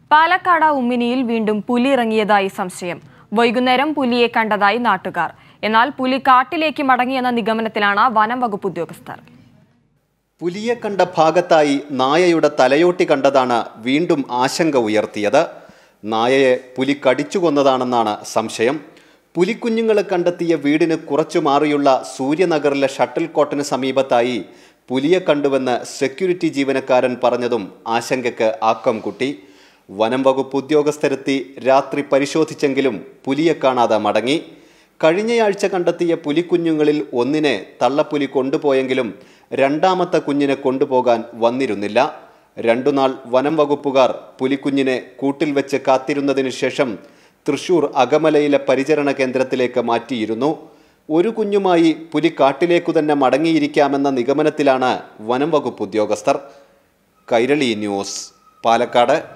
പാലക്കാട് ഉമ്മിനിയിൽ വീണ്ടും പുലി ഇറങ്ങിയതായി സംശയം വൈകുന്നേരം പുലിയെ കണ്ടതായി നാട്ടുകാർ എന്നാൽ പുലി കാട്ടിലേക്ക് മടങ്ങിയെന്ന നിഗമനത്തിലാണ് വനം വകുപ്പ് ഉദ്യോഗസ്ഥർ പുലിയെ കണ്ട ഭാഗത്തായി നായയുടെ തലയോട്ടി കണ്ടതാണ് വീണ്ടും ആശങ്ക ഉയർത്തിയത് നായയെ പുലി കടിച്ചു കൊന്നതാണെന്നാണ് സംശയം പുലിക്കുഞ്ഞുങ്ങളെ കണ്ടെത്തിയ വീടിന് കുറച്ചു മാറിയുള്ള സൂര്യനഗറിലെ ഷട്ടിൽ കോട്ടിന് സമീപത്തായി പുലിയെ കണ്ടുവെന്ന് സെക്യൂരിറ്റി ജീവനക്കാരൻ പറഞ്ഞതും ആശങ്കയ്ക്ക് ആക്കം കൂട്ടി വനം വകുപ്പ് ഉദ്യോഗസ്ഥരെത്തി രാത്രി പരിശോധിച്ചെങ്കിലും പുലിയെ കാണാതെ മടങ്ങി കഴിഞ്ഞയാഴ്ച കണ്ടെത്തിയ പുലിക്കുഞ്ഞുങ്ങളിൽ ഒന്നിനെ തള്ളപ്പുലി കൊണ്ടുപോയെങ്കിലും രണ്ടാമത്തെ കുഞ്ഞിനെ കൊണ്ടുപോകാൻ വന്നിരുന്നില്ല രണ്ടുനാൾ വനം വകുപ്പുകാർ പുലിക്കുഞ്ഞിനെ കൂട്ടിൽ വെച്ച് കാത്തിരുന്നതിനു ശേഷം തൃശൂർ അകമലയിലെ പരിചരണ കേന്ദ്രത്തിലേക്ക് മാറ്റിയിരുന്നു ഒരു കുഞ്ഞുമായി പുലി കാട്ടിലേക്കു തന്നെ മടങ്ങിയിരിക്കാമെന്ന നിഗമനത്തിലാണ് വനം വകുപ്പ് ഉദ്യോഗസ്ഥർ കൈരളി ന്യൂസ് പാലക്കാട്